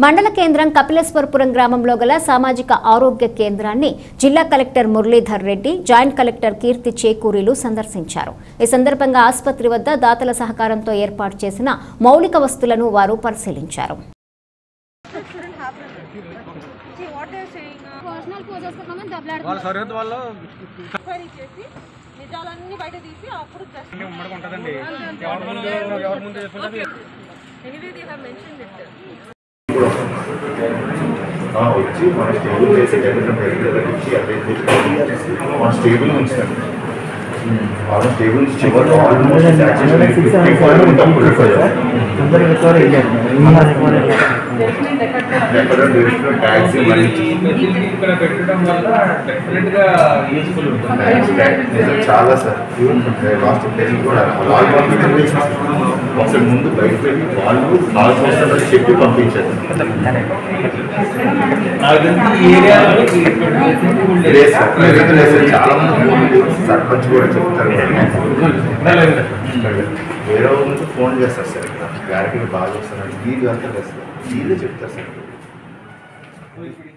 మండల కేంద్రం కపిలేశ్వరపురం గ్రామంలో గల సామాజిక ఆరోగ్య కేంద్రాన్ని జిల్లా collector Muralidhar Reddy joint collector Keerthi చేకూరిలు సందర్శించారు ఈ సందర్భంగా ఆసుపత్రి వద్ద దాతల సహకారంతో ఏర్పాటు చేసిన మౌలిక వస్తువులను వారు పరిశీలించారు shouldn't happen. See what they're saying. Personal poses కోసం వాళ్ళ దెబ్బలాడుతున్నారు సరిహద్దు వల్ల ఎంక్వైరీ చేసి నిజాలన్నీ బయట తీసి అప్పుడు జస్ట్ ఉమ్మడిగా ఉంటుందండి ఎవరి ముందు ఎవరి ముందు చెప్పుకుంటే anyway they have mention it ఆ, వచ్చి మన స్టేబుల్ చేసి డెవలప్మెంట్ రెగ్యులర్ ఇచ్చి అదే మన స్టేబుల్ ఉంచుతాం మన స్టేబుల్ నుంచి చివరి ఆల్మోస్ట్ సాచురేషన్ ఫిఫ్టీ ఫైవ్ ఉన్నప్పుడు ఎక్కడ డిరెక్ట్ ట్యాక్సీ మళ్ళీ ఇక్కడ పెట్టడం వల్ల డెఫినెట్ గా యూస్ఫుల్ ఉంటుంది నిజం చాలా సార్ ఈవెన్ లాస్ట్ టెన్ కూడా వాళ్ళు ఒకసారి ముందు బయట పెట్టి వాళ్ళు కావాల్సిన వస్తుందని చెప్పి పంపించారు నాకు తెలిసి ఈ ఏరియాలో ఈ లేదు సార్ ప్రజెంట్ లేదు సార్ చాలా మంది ఫోన్ చేసి సర్పంచ్ కూడా చెప్తారు వేరే వాళ్ళకి ఫోన్ చేస్తారు సార్ ఇక్కడ క్లారిటీ బాగా వస్తున్నారు వీళ్ళు అంతా లేదు సార్ వీళ్ళే చెప్తారు సార్